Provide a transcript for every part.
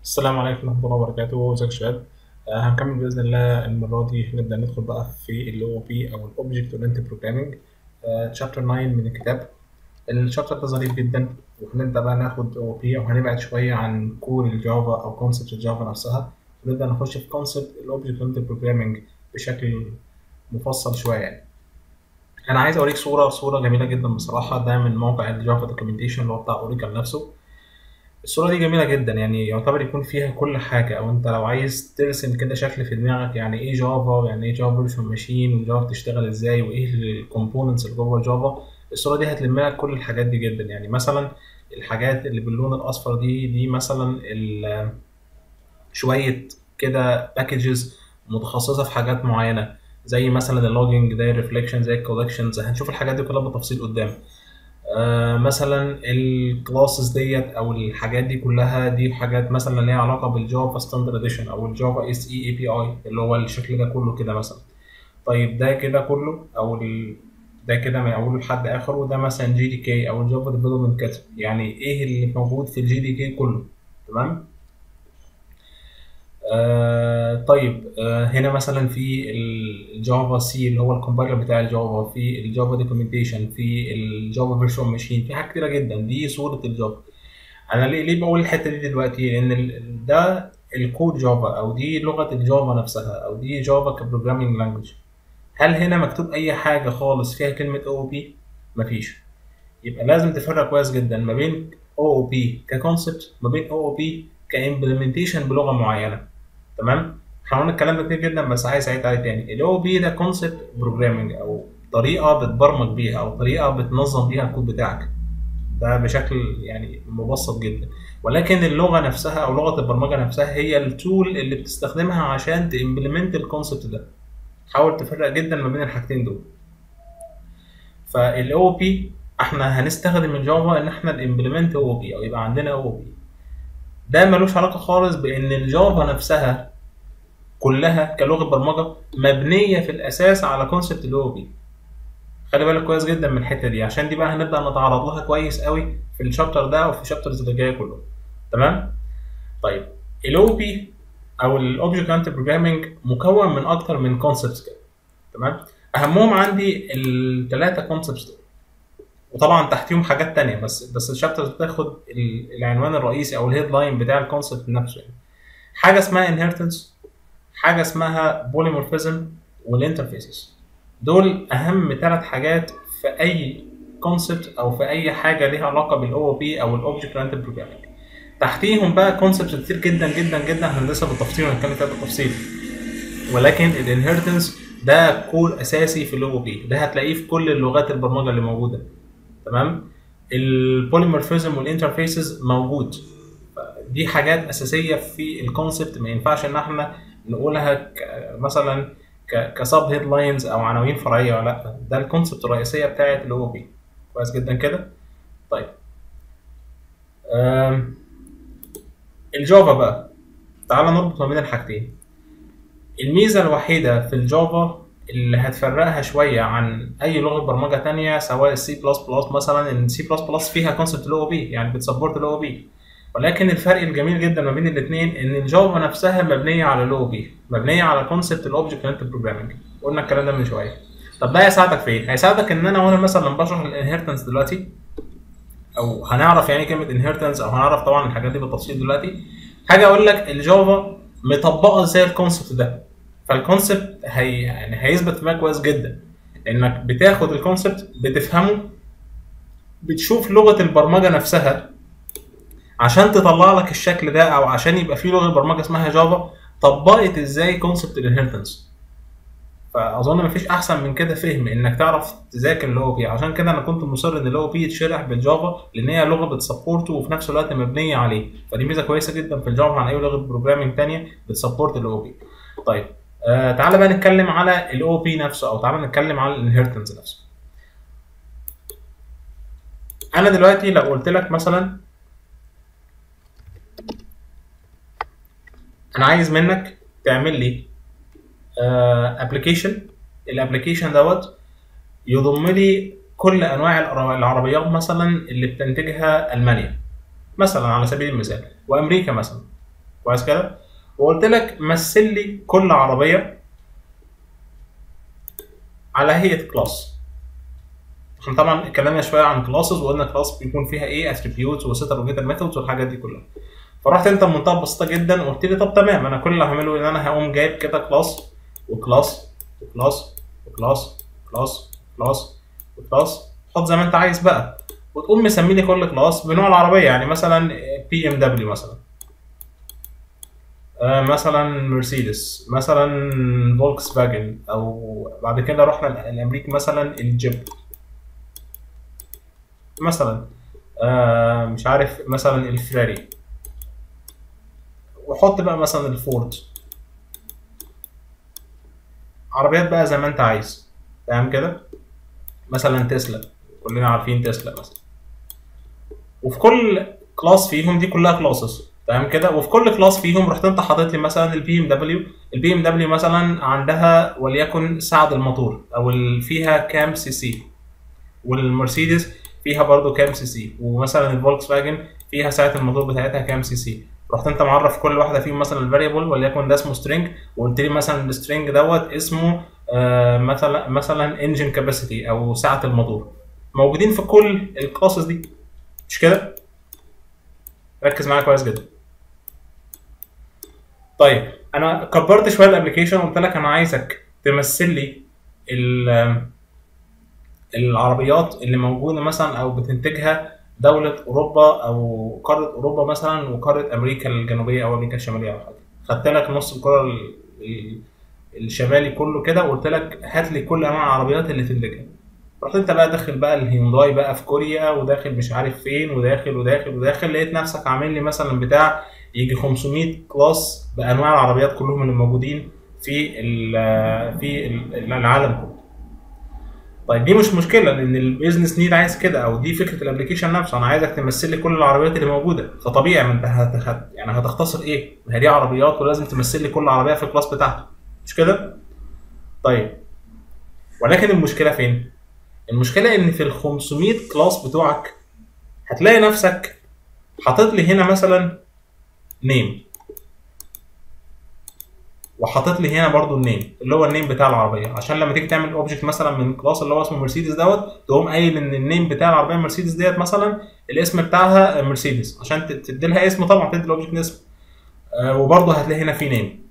السلام عليكم ورحمة الله وبركاته ازيك يا شباب آه، هنكمل بإذن الله المرة دي هنبدأ ندخل بقى في ال OOP أو ال Object Oriented Programming تشابتر 9 من الكتاب الشابتر ده ظريف جدا وهنبدأ بقى ناخد OOP أو هنبعد شوية عن كور الجافا أو كونسبت الجافا نفسها ونبدأ نخش في كونسبت ال Object Oriented Programming بشكل مفصل شوية يعني أنا عايز أوريك صورة صورة جميلة جدا بصراحة ده من موقع الجافا دوكيومنتيشن اللي هو بتاع أوريكل نفسه الصورة دي جميلة جدا يعني يعتبر يكون فيها كل حاجة أو أنت لو عايز ترسم كده شكل في دماغك يعني إيه جافا ويعني إيه جافا فيرتشوال ماشين وجافا بتشتغل إزاي وإيه الكومبوننتس اللي جوه جافا الصورة دي هتلم لك كل الحاجات دي جدا يعني مثلا الحاجات اللي باللون الأصفر دي دي مثلا ال- شوية كده باكجز متخصصة في حاجات معينة زي مثلا اللوجينج زي الريفليكشن زي الكولكشنز هنشوف الحاجات دي كلها بالتفصيل قدام آه، مثلا الكلاسز ديت او الحاجات دي كلها دي حاجات مثلا ليها علاقه بالجافا ستاندرد اديشن او الجافا اس اي اي بي اي اللي هو الشكل ده كله كده مثلا طيب ده كده كله او ال... ده كده من اوله لحد اخره وده مثلا جي دي كي او الجافا ديفلوبمنت كات يعني ايه اللي موجود في الجي دي كي كله تمام آه طيب آه هنا مثلا في الجافا سي اللي هو الكومبايلر بتاع الجافا في الجافا دوكيومنتيشن في الجافا فيرتشوال ماشين في حاجات كتيره جدا دي صوره الجافا انا ليه ليه بقول الحته دي دلوقتي لان ال- ده الكود جافا او دي لغه الجافا نفسها او دي جافا كبروجرامينج لانجوج هل هنا مكتوب اي حاجه خالص فيها كلمه او بي مفيش يبقى لازم تفرق كويس جدا ما بين او او بي ككونسبت ما بين او او بي كامبلمنتيشن بلغه معينه تمام احنا قلنا الكلام ده كتير جدا بس عايز اعيد عليه تاني ال او بي ده كونسبت بروجرامنج او طريقه بتبرمج بيها او طريقه بتنظم بيها الكود بتاعك ده بشكل يعني مبسط جدا ولكن اللغه نفسها او لغه البرمجه نفسها هي التول اللي بتستخدمها عشان تمبلمنت الكونسبت ده حاول تفرق جدا ما بين الحاجتين دول فال او بي احنا هنستخدم الجافا ان احنا الامبلمنت او بي او يبقى عندنا او بي ده ملوش علاقه خالص بان الجافا نفسها كلها كلغه برمجه مبنيه في الاساس على كونسبت الاو بي خلي بالك كويس جدا من الحته دي عشان دي بقى هنبدا نتعرض لها كويس قوي في الشابتر ده او في الشابترز اللي جايه كله تمام طيب الاو بي او الاوبجكت اورينتد بروجرامنج مكون من اكتر من كونسبتس كده تمام اهمهم عندي الثلاثه كونسبتس دول وطبعا تحتيهم حاجات تانية بس بس الشابترز بتاخد ال- العنوان الرئيسي او الهيد لاين بتاع الكونسبت نفسه يعني حاجه اسمها انهيرتنس حاجه اسمها بوليمورفيزم والانترفيسز دول اهم ثلاث حاجات في اي كونسبت او في اي حاجه ليها علاقه بالاو بي او الاوبجكت اورينتد بروجرامينج تحتيهم بقى كونسبتس كتير جدا جدا جدا هندسه بالتفصيل ونتكلم فيها بالتفصيل ولكن الانهيرتنس ده كور اساسي في الاو بي ده هتلاقيه في كل اللغات البرمجه اللي موجوده تمام البوليمورفيزم والانترفيسز موجود دي حاجات اساسيه في الكونسبت ما ينفعش ان احنا نقولها ك- مثلا كسب هيد لاينز او عناوين فرعيه ولا لا ده الكونسبت الرئيسيه بتاعت الاو بي كويس جدا كده طيب أم، الجافا بقى تعال نربط ما بين الحاجتين الميزه الوحيده في الجافا اللي هتفرقها شويه عن اي لغه برمجه تانية سواء السي بلس بلس مثلا ان سي بلس بلس فيها كونسبت الاو بي يعني بتسبورت الاو بي ولكن الفرق الجميل جدا ما بين الاثنين ان الجافا نفسها مبنيه على الاو بي مبنيه على كونسبت الاوبجكت اورينتد بروجرامنج قلنا الكلام ده من شويه طب ده هيساعدك في ايه؟ هيساعدك ان انا وانا مثلا بشرح الانهيرتنس دلوقتي او هنعرف يعني ايه كلمه انهيرتنس او هنعرف طبعا الحاجات دي بالتفصيل دلوقتي حاجه اقول لك الجافا مطبقه زي الكونسبت ده فالكونسبت هي يعني هيثبت في دماغك كويس جدا انك بتاخد الكونسبت بتفهمه بتشوف لغه البرمجه نفسها عشان تطلع لك الشكل ده او عشان يبقى في لغه برمجه اسمها جافا طبقت ازاي كونسبت الانهيرتنس فاظن مفيش احسن من كده فهم انك تعرف تذاكر اللي هو بي عشان كده انا كنت مصر ان اللي هو بي يتشرح بالجافا لان هي لغه بتسبورته وفي نفس الوقت مبنيه عليه فدي ميزه كويسه جدا في الجافا عن اي لغه بروجرامينج تانية بتسبورت الاو بي طيب آه تعالى بقى نتكلم على الاو بي نفسه او تعالى نتكلم على الانهيرتنس نفسه انا دلوقتي لو قلت لك مثلا انا عايز منك تعمل لي ابلكيشن الابلكيشن دوت يضم لي كل انواع العر- العربيات مثلا اللي بتنتجها المانيا مثلا على سبيل المثال وامريكا مثلا كويس كده وقلت لك مثل لي كل عربيه على هيئه كلاس احنا طبعا اتكلمنا شويه عن كلاسز وقلنا كلاس بيكون فيها ايه اتريبيوتس وسيت ابليكيتد ميثودز والحاجات دي كلها فرحت انت بمنتهى بسيطه جدا وقلت لي طب تمام انا كل اللي هعمله ان انا هقوم جايب كده كلاس وكلاس وكلاس وكلاس كلاس كلاس وكلاس حط زي ما انت عايز بقى وتقوم مسمي لي كل كلاس بنوع العربيه يعني مثلا بي ام دبليو مثلا آه، مثلا مرسيدس مثلا فولكس فاجن او بعد كده رحنا الامريكي مثلا الجيب مثلا آه، مش عارف مثلا الفراري وحط بقى مثلا الفورد عربيات بقى زي ما انت عايز تمام كده مثلا تسلا كلنا عارفين تسلا مثلا وفي كل كلاس فيهم دي كلها كلاسز تمام كده وفي كل كلاس فيهم رحت انت حاطط لي مثلا البي ام دبليو البي ام دبليو مثلا عندها وليكن سعد الموتور او ال- فيها كام سي سي والمرسيدس فيها برضو كام سي سي ومثلا الفولكس فاجن فيها سعه الموتور بتاعتها كام سي سي رحت انت معرف كل واحده فيهم مثلا الفاريبل وليكن ده اسمه سترينج وقلت لي مثلا السترينج دوت اسمه آه مثلا مثلا انجن كاباسيتي او سعه الموتور موجودين في كل الكلاسز دي مش كده؟ ركز معايا كويس جدا طيب انا كبرت شويه الابلكيشن وقلت لك انا عايزك تمثل لي ال- العربيات اللي موجوده مثلا او بتنتجها دوله اوروبا او قاره اوروبا مثلا وقاره امريكا الجنوبيه او امريكا الشماليه او حاجه خدت لك نص الكره ال- ال- الشمالي كله كده وقلت لك هات لي كل انواع العربيات اللي تنتجها رحت انت بقى داخل بقى الهيونداي بقى في كوريا وداخل مش عارف فين وداخل وداخل وداخل لقيت نفسك عامل لي مثلا بتاع يجي 500 كلاس بانواع العربيات كلهم اللي موجودين في ال في ال- العالم كله. طيب دي مش مشكله لان البيزنس نيد عايز كده او دي فكره الابلكيشن نفسه انا عايزك تمثل لي كل العربيات اللي موجوده فطبيعي ما انت هت هت يعني هتختصر ايه؟ ما هي دي عربيات ولازم تمثل لي كل عربيه في الكلاس بتاعته مش كده؟ طيب ولكن المشكله فين؟ المشكله ان في ال 500 كلاس بتوعك هتلاقي نفسك حاطط لي هنا مثلا نيم وحاطط لي هنا برضو النيم اللي هو النيم بتاع العربيه عشان لما تيجي تعمل اوبجكت مثلا من كلاس اللي هو اسمه مرسيدس دوت تقوم قايل ان النيم بتاع العربيه مرسيدس ديت مثلا الاسم بتاعها مرسيدس عشان ت- تدي لها اسم طبعا تدي الاوبجكت اسم آه وبرضه هتلاقي هنا في نيم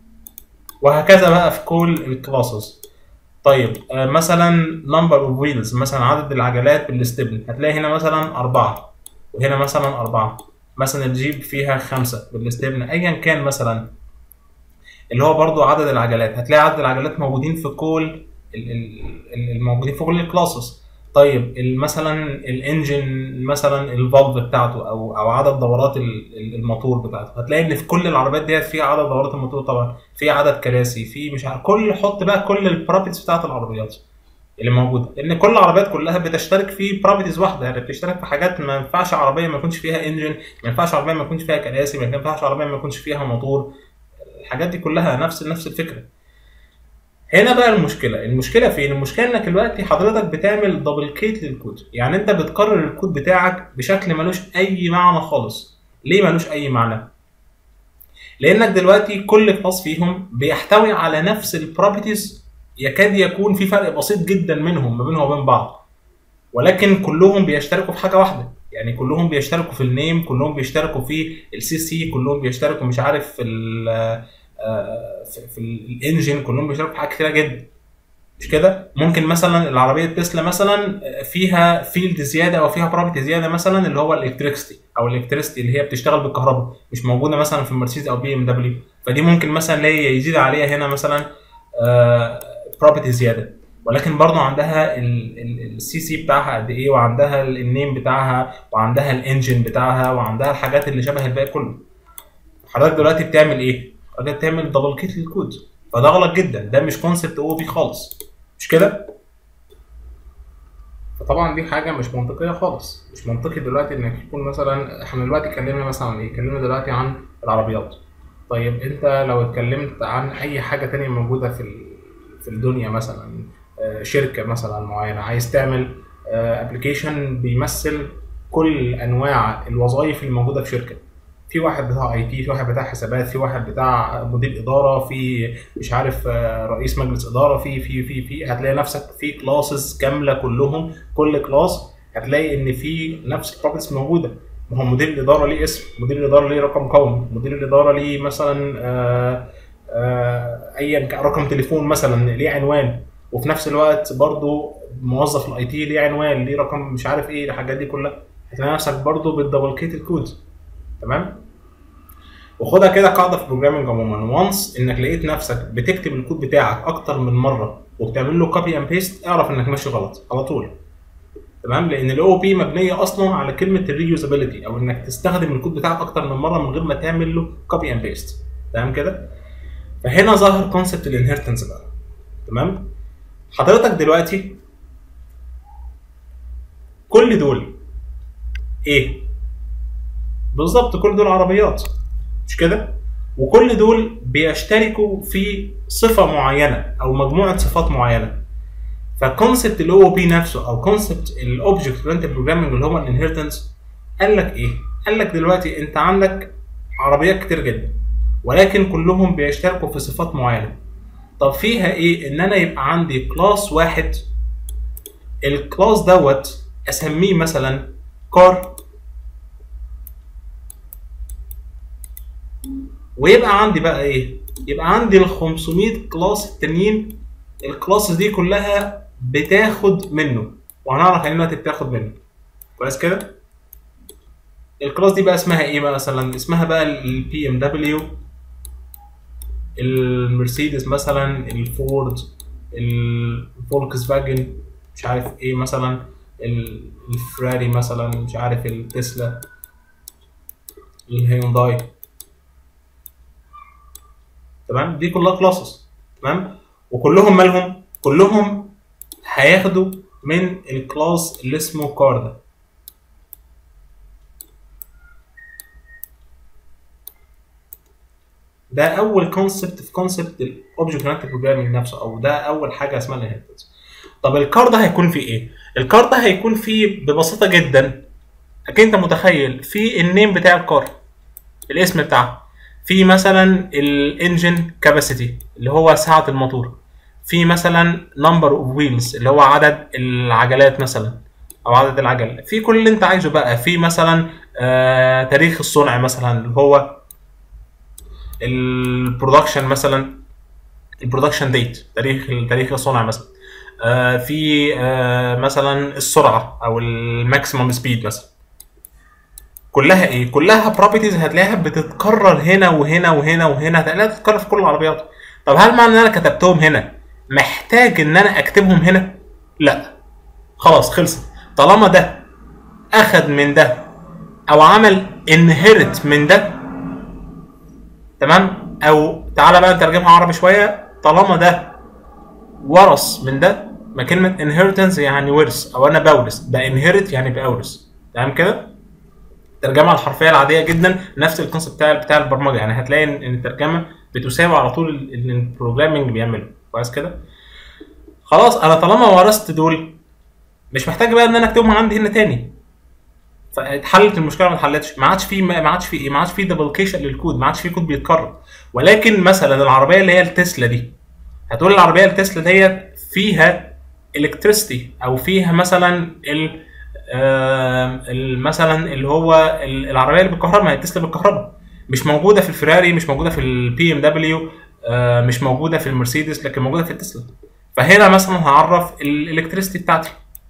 وهكذا بقى في كل الكلاسز طيب آه مثلا نمبر اوف ويلز مثلا عدد العجلات بالاستبن هتلاقي هنا مثلا أربعة وهنا مثلا أربعة مثلا الجيب فيها خمسة بالاستبن أيا كان مثلا اللي هو برضو عدد العجلات هتلاقي عدد العجلات موجودين في كل ال- ال- ال- الموجودين في كل الكلاسز طيب ال- مثلا الانجن مثلا الفالف بتاعته او او عدد دورات ال- ال- الموتور بتاعته هتلاقي ان في كل العربيات ديت في عدد دورات الموتور طبعا في عدد كراسي في مش عارف كل حط بقى كل البروبرتيز بتاعت العربيات اللي موجوده لان كل العربيات كلها بتشترك في بروبرتيز واحده يعني بتشترك في حاجات ما ينفعش عربيه ما يكونش فيها انجن ما ينفعش عربيه ما يكونش فيها كراسي ما ينفعش عربيه ما يكونش فيها موتور الحاجات دي كلها نفس نفس الفكره هنا بقى المشكله المشكله فين المشكله انك دلوقتي حضرتك بتعمل دبليكيت للكود يعني انت بتكرر الكود بتاعك بشكل ملوش اي معنى خالص ليه ملوش اي معنى لانك دلوقتي كل كلاس فيهم بيحتوي على نفس البروبرتيز يكاد يكون في فرق بسيط جدا منهم ما بينهم وبين بعض ولكن كلهم بيشتركوا في حاجه واحده يعني كلهم بيشتركوا في النيم كلهم بيشتركوا في السي سي كلهم بيشتركوا مش عارف في ال آه، في, في الانجن كلهم بيشتركوا في حاجات كتيره جدا مش كده ممكن مثلا العربيه تسلا مثلا فيها فيلد زياده او فيها بروبرتي زياده مثلا اللي هو الالكتريكستي او الالكتريستي اللي هي بتشتغل بالكهرباء مش موجوده مثلا في مرسيدس او بي ام دبليو فدي ممكن مثلا اللي هي يزيد عليها هنا مثلا بروبرتي زياده ولكن برضه عندها السي سي بتاعها قد ايه وعندها ال- النيم بتاعها وعندها الانجن بتاعها وعندها الحاجات اللي شبه الباقي كله حضرتك دلوقتي بتعمل ايه؟ حضرتك بتعمل دبل كيت للكود فده غلط جدا ده مش كونسبت او بي خالص مش كده؟ فطبعا دي حاجه مش منطقيه خالص مش منطقي دلوقتي انك يكون مثلا احنا دلوقتي اتكلمنا مثلا عن ايه؟ اتكلمنا دلوقتي عن العربيات طيب انت لو اتكلمت عن اي حاجه تانية موجوده في ال- في الدنيا مثلا آه، شركه مثلا معينه عايز تعمل ابلكيشن بيمثل كل انواع الوظائف اللي موجوده في شركه في واحد بتاع اي تي في واحد بتاع حسابات في واحد بتاع مدير اداره في مش عارف آه، رئيس مجلس اداره في في في في هتلاقي نفسك في كلاسز كامله كلهم كل كلاس هتلاقي ان في نفس البروبرتيز موجوده ما هو مدير الاداره ليه اسم مدير الاداره ليه رقم قومي مدير الاداره ليه مثلا آه، آه، ايا كان رقم تليفون مثلا ليه عنوان وفي نفس الوقت برضو موظف الاي تي ليه عنوان ليه رقم مش عارف ايه الحاجات دي كلها هتلاقي نفسك برضو بتدبلكيت الكود تمام وخدها كده قاعده في البروجرامنج عموما وانس انك لقيت نفسك بتكتب الكود بتاعك اكتر من مره وبتعمل له كوبي اند بيست اعرف انك ماشي غلط على طول تمام لان الاو بي مبنيه اصلا على كلمه الريوزابيلتي او انك تستخدم الكود بتاعك اكتر من مره من غير ما تعمل له كوبي اند بيست تمام كده فهنا ظهر كونسبت الانهرتنس بقى تمام حضرتك دلوقتي كل دول ايه بالظبط كل دول عربيات مش كده وكل دول بيشتركوا في صفه معينه او مجموعه صفات معينه فكونسبت الاو او بي نفسه او كونسبت الاوبجكت اورينتد بروجرامنج اللي هو الانهرتنس قال لك ايه؟ قال لك دلوقتي انت عندك عربيات كتير جدا ولكن كلهم بيشتركوا في صفات معينه طب فيها ايه؟ ان انا يبقى عندي كلاس واحد الكلاس دوت اسميه مثلا كار ويبقى عندي بقى ايه؟ يبقى عندي ال 500 كلاس التانيين الكلاس دي كلها بتاخد منه وهنعرف يعني دلوقتي بتاخد منه كويس كده؟ الكلاس دي بقى اسمها ايه بقى مثلا؟ اسمها بقى البي ام دبليو المرسيدس مثلا الفورد الفولكس فاجن مش عارف ايه مثلا ال- الفراري مثلا مش عارف التسلا الهيونداي تمام دي كلها كلاسز تمام وكلهم مالهم كلهم هياخدوا من الكلاس اللي اسمه كار ده ده اول كونسبت في كونسبت الاوبجكت اورينتد بروجرامينج نفسه او ده اول حاجه اسمها الانهرتنس طب الكار ده هيكون فيه ايه الكار ده هيكون فيه ببساطه جدا اكيد انت متخيل في النيم بتاع الكار الاسم بتاعه في مثلا الانجن كاباسيتي اللي هو سعه الموتور في مثلا نمبر اوف ويلز اللي هو عدد العجلات مثلا او عدد العجل في كل اللي انت عايزه بقى في مثلا آه تاريخ الصنع مثلا اللي هو البرودكشن مثلا البرودكشن ديت تاريخ تاريخ الصنع مثلا آه في آه مثلا السرعه او الماكسيمم سبيد مثلا كلها ايه كلها بروبرتيز هتلاقيها بتتكرر هنا وهنا وهنا وهنا هتلاقيها بتتكرر في كل العربيات طب هل معنى ان انا كتبتهم هنا محتاج ان انا اكتبهم هنا لا خلاص خلصت طالما ده اخد من ده او عمل انهرت من ده تمام او تعالى بقى نترجمها عربي شويه طالما ده ورث من ده ما كلمه inheritance يعني ورث او انا بورث ده inherit يعني بورث تمام كده الترجمه الحرفيه العاديه جدا نفس الكونسيبت بتاع بتاع البرمجه يعني هتلاقي ان إن الترجمه بتساوي على طول اللي البروجرامنج بيعمله كويس كده خلاص انا طالما ورثت دول مش محتاج بقى ان انا اكتبهم عندي هنا تاني فاتحلت المشكله ما اتحلتش ما عادش في ما عادش في ايه ما عادش في دبلكيشن للكود ما عادش في كود بيتكرر ولكن مثلا العربيه اللي هي التسلا دي هتقول العربيه التسلا ديت فيها الكتريستي او فيها مثلا ال آه، ال- مثلا اللي هو ال- العربيه اللي بالكهرباء ما هي تسلا بالكهرباء مش موجوده في الفيراري مش موجوده في البي ام دبليو مش موجوده في المرسيدس لكن موجوده في التسلا فهنا مثلا هعرف الالكتريستي بتاعتي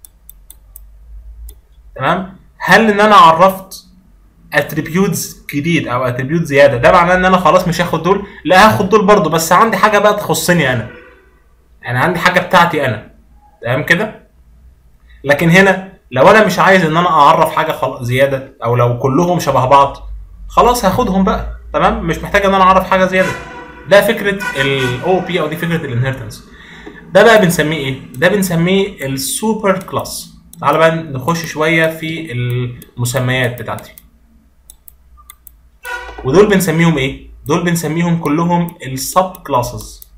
تمام هل ان انا عرفت اتريبيوتس جديد او اتريبيوت زياده ده معناه ان انا خلاص مش هاخد دول لا هاخد دول برضو بس عندي حاجه بقى تخصني انا يعني عندي حاجه بتاعتي انا تمام كده لكن هنا لو انا مش عايز ان انا اعرف حاجه خل... زياده او لو كلهم شبه بعض خلاص هاخدهم بقى تمام مش محتاج ان انا اعرف حاجه زياده ده فكره الاو بي او دي فكره الانهرتنس ده بقى بنسميه ايه ده بنسميه السوبر كلاس تعال بقى نخش شويه في المسميات بتاعتي ودول بنسميهم ايه دول بنسميهم كلهم السب كلاسز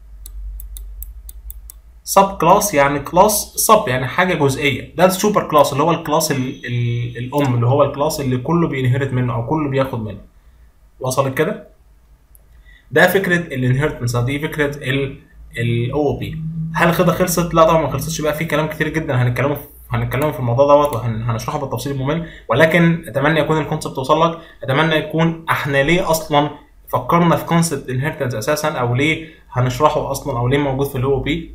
سب كلاس يعني كلاس سب يعني حاجه جزئيه ده السوبر كلاس اللي هو الكلاس ال ال الام اللي هو الكلاس اللي كله بينهرت منه او كله بياخد منه وصلت كده ده فكره الانهيرتنس دي فكره الاو بي هل كده خلصت لا طبعا ما خلصتش بقى في كلام كتير جدا هنتكلمه في هنتكلم في الموضوع دوت وهنشرحه بالتفصيل الممل ولكن اتمنى يكون الكونسبت وصل لك اتمنى يكون احنا ليه اصلا فكرنا في كونسبت انهيرتنس اساسا او ليه هنشرحه اصلا او ليه موجود في الاو بي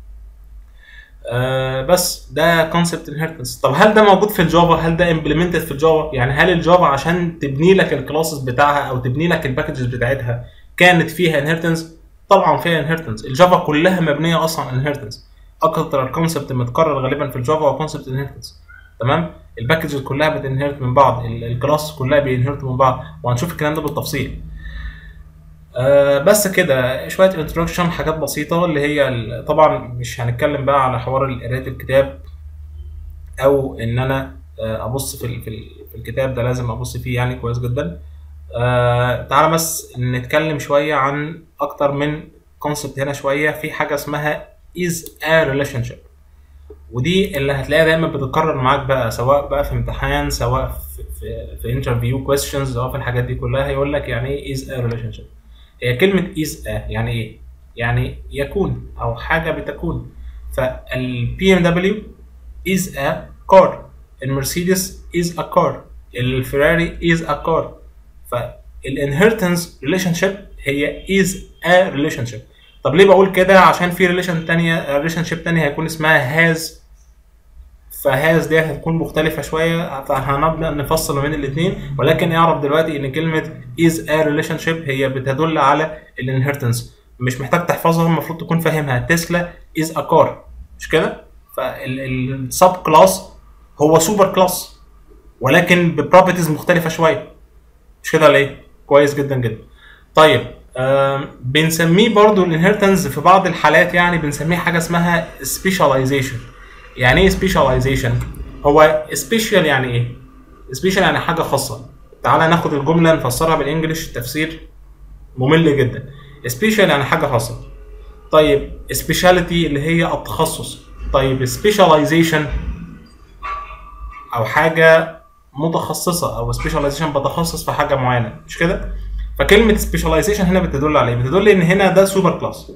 آه بس ده كونسبت انهيرتنس طب هل ده موجود في الجافا هل ده امبلمنتد في الجافا يعني هل الجافا عشان تبني لك الكلاسز بتاعها او تبني لك الباكجز بتاعتها كانت فيها انهيرتنس طبعا فيها انهيرتنس الجافا كلها مبنيه اصلا انهيرتنس اكتر الكونسبت متكرر غالبا في الجافا هو كونسبت انهيرتنس تمام الباكجز كلها بتنهرت من بعض الكلاس كلها بينهرت من بعض وهنشوف الكلام ده بالتفصيل آه بس كده شويه انترودكشن حاجات بسيطه اللي هي طبعا مش هنتكلم بقى على حوار قرايه الكتاب او ان انا ابص في في الكتاب ده لازم ابص فيه يعني كويس جدا آه تعالى بس نتكلم شويه عن اكتر من كونسبت هنا شويه في حاجه اسمها is a relationship ودي اللي هتلاقيها دايما بتتكرر معاك بقى سواء بقى في امتحان سواء في في, في انترفيو كويستشنز سواء في الحاجات دي كلها هيقول لك يعني ايه is a relationship هي كلمة is a يعني ايه؟ يعني يكون او حاجة بتكون فالبي ام دبليو is a car المرسيدس is a car الفيراري is a car فالانهيرتنس ريليشن شيب هي is a relationship طب ليه بقول كده عشان في ريليشن تانية ريليشن شيب تانية هيكون اسمها هاز فهاز دي هتكون مختلفة شوية فهنبدأ نفصل ما بين الاتنين ولكن اعرف دلوقتي ان كلمة is a relationship هي بتدل على الانهيرتنس مش محتاج تحفظها المفروض تكون فاهمها تسلا is a car مش كده؟ فالسب كلاس هو سوبر كلاس ولكن ببروبرتيز مختلفة شوية مش كده ولا ايه؟ كويس جدا جدا طيب بنسميه برضو الانهيرتنس في بعض الحالات يعني بنسميه حاجه اسمها سبيشاليزيشن يعني ايه سبيشاليزيشن هو سبيشال يعني ايه سبيشال يعني حاجه خاصه تعالى ناخد الجمله نفسرها بالانجلش تفسير ممل جدا سبيشال يعني حاجه خاصه طيب سبيشاليتي اللي هي التخصص طيب سبيشاليزيشن او حاجه متخصصه او سبيشاليزيشن بتخصص في حاجه معينه مش كده فكلمه سبيشاليزيشن هنا بتدل على ايه؟ بتدل ان هنا ده سوبر كلاس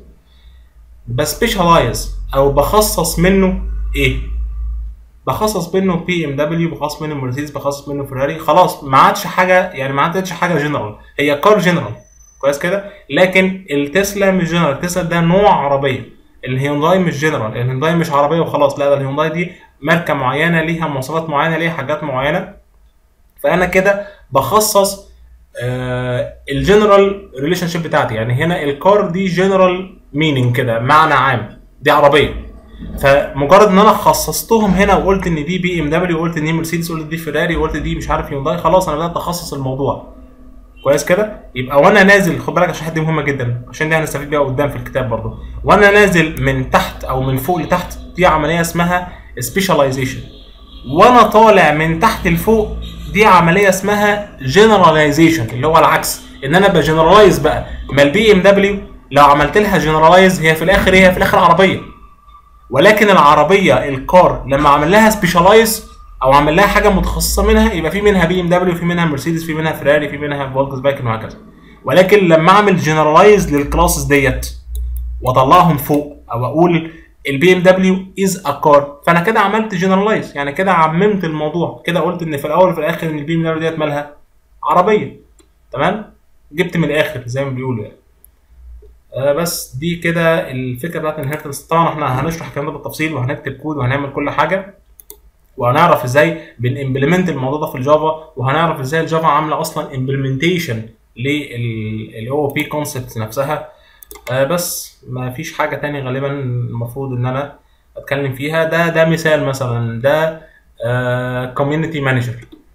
بسبيشالايز او بخصص منه ايه؟ بخصص منه بي ام دبليو بخصص منه مرسيدس بخصص منه فيراري خلاص ما عادش حاجه يعني ما عادتش حاجه جنرال هي كار جنرال كويس كده لكن التسلا مش جنرال التسلا ده نوع عربيه الهيونداي مش جنرال الهيونداي مش عربيه وخلاص لا ده الهيونداي دي ماركه معينه ليها مواصفات معينه ليها حاجات معينه فانا كده بخصص آه الجنرال ريليشن شيب بتاعتي يعني هنا الكار دي جنرال مينينج كده معنى عام دي عربيه فمجرد ان انا خصصتهم هنا وقلت ان دي بي ام دبليو وقلت ان دي مرسيدس وقلت دي فيراري وقلت دي مش عارف هيونداي خلاص انا بدات اخصص الموضوع كويس كده يبقى وانا نازل خد بالك عشان دي مهمه جدا عشان دي هنستفيد بيها قدام في الكتاب برضه وانا نازل من تحت او من فوق لتحت دي عمليه اسمها سبيشاليزيشن وانا طالع من تحت لفوق دي عمليه اسمها جنراليزيشن اللي هو العكس ان انا بجنرالايز بقى ما البي ام دبليو لو عملت لها جنرالايز هي في الاخر هي في الاخر عربيه ولكن العربيه الكار لما عمل لها سبيشالايز او عمل لها حاجه متخصصه منها يبقى في منها بي ام دبليو في منها مرسيدس في منها فيراري في منها فولكس باكن وهكذا ولكن لما اعمل جنرالايز للكلاسز ديت واطلعهم فوق او اقول البي ام دبليو از ا كار فانا كده عملت جنرالايز يعني كده عممت الموضوع كده قلت ان في الاول وفي الاخر ان البي ام دبليو ديت مالها عربيه تمام جبت من الاخر زي ما بيقولوا يعني آه بس دي كده الفكره بتاعت الانهيرتنس طبعا احنا هنشرح الكلام ده بالتفصيل وهنكتب كود وهنعمل كل حاجه وهنعرف ازاي بنimplement الموضوع ده في الجافا وهنعرف ازاي الجافا عامله اصلا امبلمنتيشن للاو بي كونسبت نفسها آه بس ما فيش حاجه تانية غالبا المفروض ان انا اتكلم فيها ده ده مثال مثلا ده كوميونتي مانجر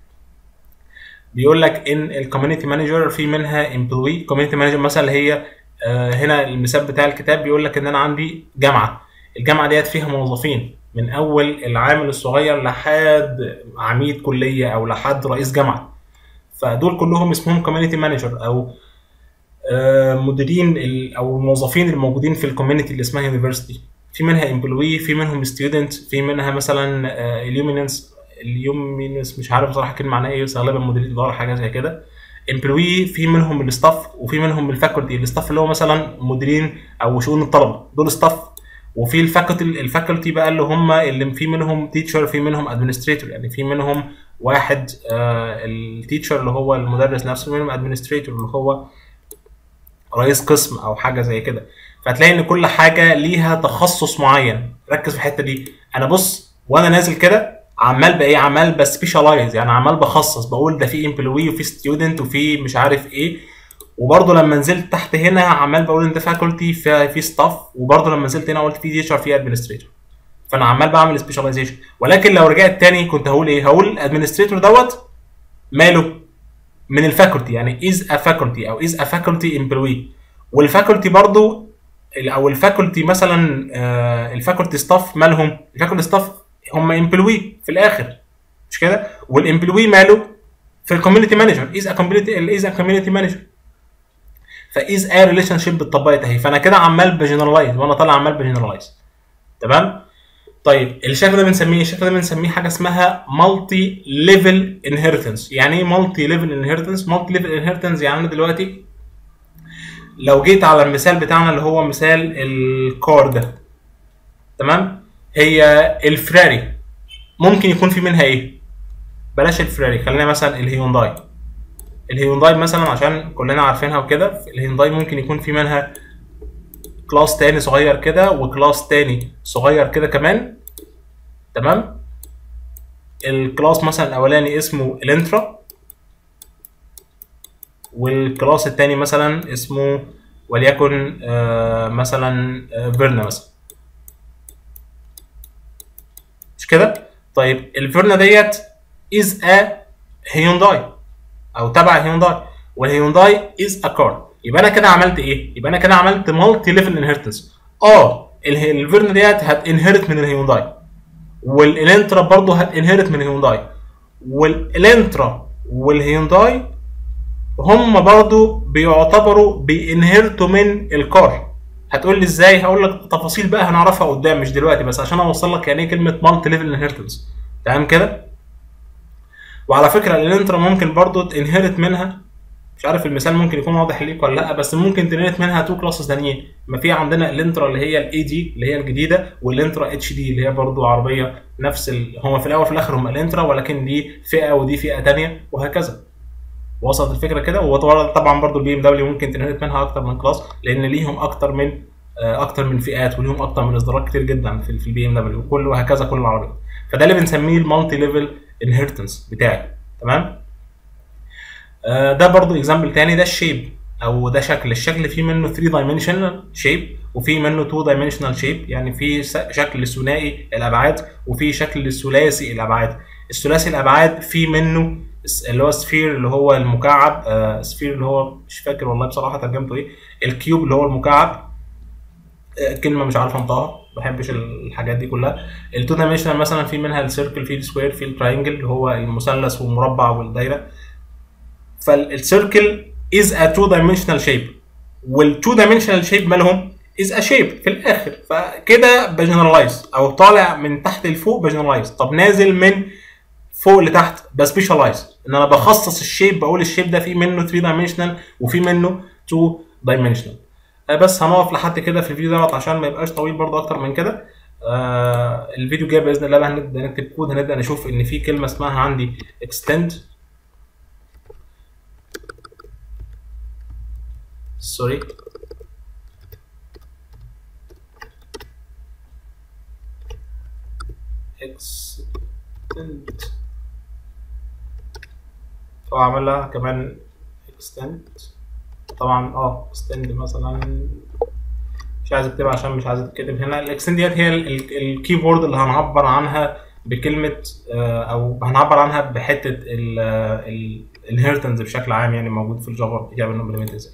بيقول لك ان الكوميونتي مانجر في منها امبلوي كوميونتي مانجر مثلا اللي هي آه هنا المثال بتاع الكتاب بيقول لك ان انا عندي جامعه الجامعه ديت فيها موظفين من اول العامل الصغير لحد عميد كليه او لحد رئيس جامعه فدول كلهم اسمهم كوميونتي مانجر او مديرين او الموظفين الموجودين في الكوميونتي اللي اسمها يونيفرستي في منها امبلوي في منهم ستودنت في منها مثلا اليوميننس اليومينس مش عارف بصراحه كلمه معناها ايه بس غالبا مديريه اداره حاجه زي كده امبلوي في منهم الستاف وفي منهم الفاكولتي الستاف اللي هو مثلا مديرين او شؤون الطلبه دول ستاف وفي الفاكولتي الفاكولتي بقى اللي هم اللي في منهم تيتشر في منهم ادمنستريتور يعني في منهم واحد آه التيتشر اللي هو المدرس نفسه منهم ادمنستريتور اللي هو رئيس قسم او حاجه زي كده فهتلاقي ان كل حاجه ليها تخصص معين ركز في الحته دي انا بص وانا نازل كده عمال بايه عمال بسبيشالايز يعني عمال بخصص بقول ده في امبلوي وفي ستودنت وفي مش عارف ايه وبرضه لما نزلت تحت هنا عمال بقول ان ده فاكولتي في في ستاف وبرضه لما نزلت هنا قلت في تيشر في ادمنستريتور فانا عمال بعمل سبيشاليزيشن ولكن لو رجعت تاني كنت هقول ايه هقول ادمنستريتور دوت ماله من الفاكولتي يعني از ا فاكولتي او از ا فاكولتي امبلوي والفاكولتي برضه او الفاكولتي مثلا الفاكولتي ستاف مالهم الفاكولتي ستاف هم امبلوي في الاخر مش كده والامبلوي ماله في الكوميونتي مانجر از ا كوميونتي از ا كوميونتي مانجر فاز ا ريليشن شيب اتطبقت اهي فانا كده عمال بجنرالايز وانا طالع عمال بجنرالايز تمام طيب الشكل ده بنسميه الشكل ده بنسميه حاجه اسمها مالتي ليفل انهيرتنس يعني ايه مالتي ليفل انهيرتنس مالتي ليفل انهيرتنس يعني انا دلوقتي لو جيت على المثال بتاعنا اللي هو مثال الكار ده تمام هي الفراري ممكن يكون في منها ايه بلاش الفراري خلينا مثلا الهيونداي الهيونداي مثلا عشان كلنا عارفينها وكده الهيونداي ممكن يكون في منها كلاس تاني صغير كده وكلاس تاني صغير كده كمان تمام الكلاس مثلا الاولاني اسمه الانترا والكلاس التاني مثلا اسمه وليكن آه مثلا آه فيرنا مثلا مش كده طيب الفيرنا ديت از ا هيونداي او تبع هيونداي والهيونداي از ا كار يبقى انا كده عملت ايه؟ يبقى انا كده عملت مالتي ليفل انهيرتنس اه الفيرنا ديت هتنهرت من الهيونداي والالنترا برضه هتنهرت من الهيونداي والالنترا والهيونداي هم برضه بيعتبروا بينهرتوا من الكار هتقول لي ازاي هقول لك تفاصيل بقى هنعرفها قدام مش دلوقتي بس عشان اوصل لك يعني ايه كلمه مالتي ليفل انهيرتنس تمام كده وعلى فكره الانترا ممكن برضو تنهرت منها مش عارف المثال ممكن يكون واضح ليك ولا لا بس ممكن تنهرت منها تو كلاسز ثانيين ما في عندنا الانترا اللي هي الاي دي اللي هي الجديده والانترا اتش دي اللي هي برضو عربيه نفس ال... هم في الاول وفي الاخر هم الانترا ولكن دي فئه ودي فئه ثانيه وهكذا وصلت الفكره كده وطبعا برضو البي ام دبليو ممكن تنهرت منها اكتر من كلاس لان ليهم اكتر من اكتر من فئات وليهم اكتر من اصدارات كتير جدا في في البي ام دبليو وكل وهكذا كل العربيات فده اللي بنسميه المالتي ليفل انهيرتنس بتاعي تمام آه ده برضو اكزامبل تاني ده الشيب او ده شكل الشكل فيه منه 3 دايمنشنال شيب وفي منه 2 دايمنشنال شيب يعني في شكل ثنائي الابعاد وفي شكل ثلاثي الابعاد الثلاثي الابعاد في منه اللي هو سفير اللي هو المكعب آه سفير اللي هو مش فاكر والله بصراحه ترجمته ايه الكيوب اللي هو المكعب كلمه مش عارف انطقها ما بحبش الحاجات دي كلها التو دايمنشنال مثلا في منها السيركل في السكوير في التراينجل اللي هو المثلث والمربع والدايره فالسيركل از ا تو دايمنشنال شيب والتو دايمنشنال شيب مالهم از ا شيب في الاخر فكده بجنرالايز او طالع من تحت لفوق بجنرالايز طب نازل من فوق لتحت بسبيشالايز ان انا بخصص الشيب بقول الشيب ده فيه منه 3 دايمنشنال وفي منه 2 دايمنشنال بس هنقف لحد كده في الفيديو دوت عشان ما يبقاش طويل برضه اكتر من كده آه الفيديو الجاي باذن الله بقى هنبدا نكتب كود هنبدا نشوف ان في كلمه اسمها عندي extend سوري extend فاعملها كمان extend طبعا اه extend مثلا مش عايز اكتبها عشان مش عايز تتكتب هنا الاكستند ديت هي الكيبورد اللي هنعبر عنها بكلمه او هنعبر عنها بحته الانهيرتنس بشكل عام يعني موجود في الجافا بتاع الامبلمنت ازاي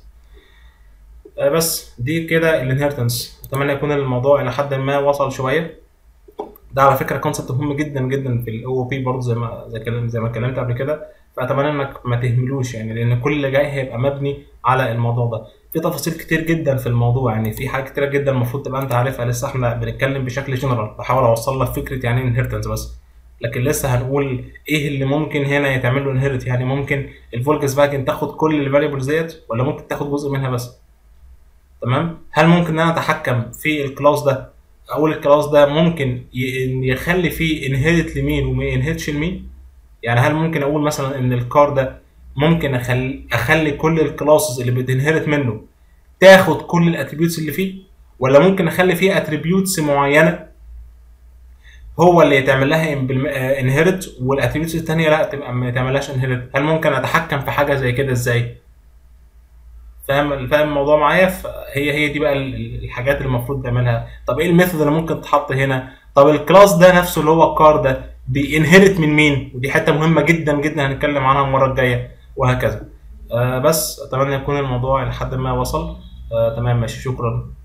بس دي كده الانهيرتنس اتمنى يكون الموضوع الى حد ما وصل شويه ده على فكره كونسبت مهم جدا جدا في الاو بي برضه زي ما زي كلام زي ما اتكلمت قبل كده فاتمنى انك ما تهملوش يعني لان كل اللي جاي هيبقى مبني على الموضوع ده في تفاصيل كتير جدا في الموضوع يعني في حاجات كتير جدا المفروض تبقى انت عارفها لسه احنا بنتكلم بشكل جنرال بحاول اوصل لك فكره يعني انهيرتنس بس لكن لسه هنقول ايه اللي ممكن هنا يتعمل له انهيرت يعني ممكن الفولكس فاجن تاخد كل الفاريبلز ديت ولا ممكن تاخد جزء منها بس تمام هل ممكن ان انا اتحكم في الكلاس ده اقول الكلاس ده ممكن ي- يخلي فيه انهيرت لمين وما ينهيرتش لمين يعني هل ممكن اقول مثلا ان الكار ده ممكن اخلي اخلي كل الكلاسز اللي بتنهرت منه تاخد كل الاتريبيوتس اللي فيه ولا ممكن اخلي فيه اتريبيوتس معينه هو اللي يتعمل لها انهيرت والاتريبيوتس الثانيه لا تبقى ما يتعملهاش انهيرت هل ممكن اتحكم في حاجه زي كده ازاي فاهم فاهم الموضوع معايا فهي هي دي بقى ال- الحاجات اللي المفروض تعملها طب ايه الميثود اللي ممكن تتحط هنا طب الكلاس ده نفسه اللي هو الكار ده بينهرت من مين ودي حته مهمه جدا جدا هنتكلم عنها المره الجايه وهكذا آه بس اتمنى يكون الموضوع لحد ما وصل آه تمام ماشي شكرا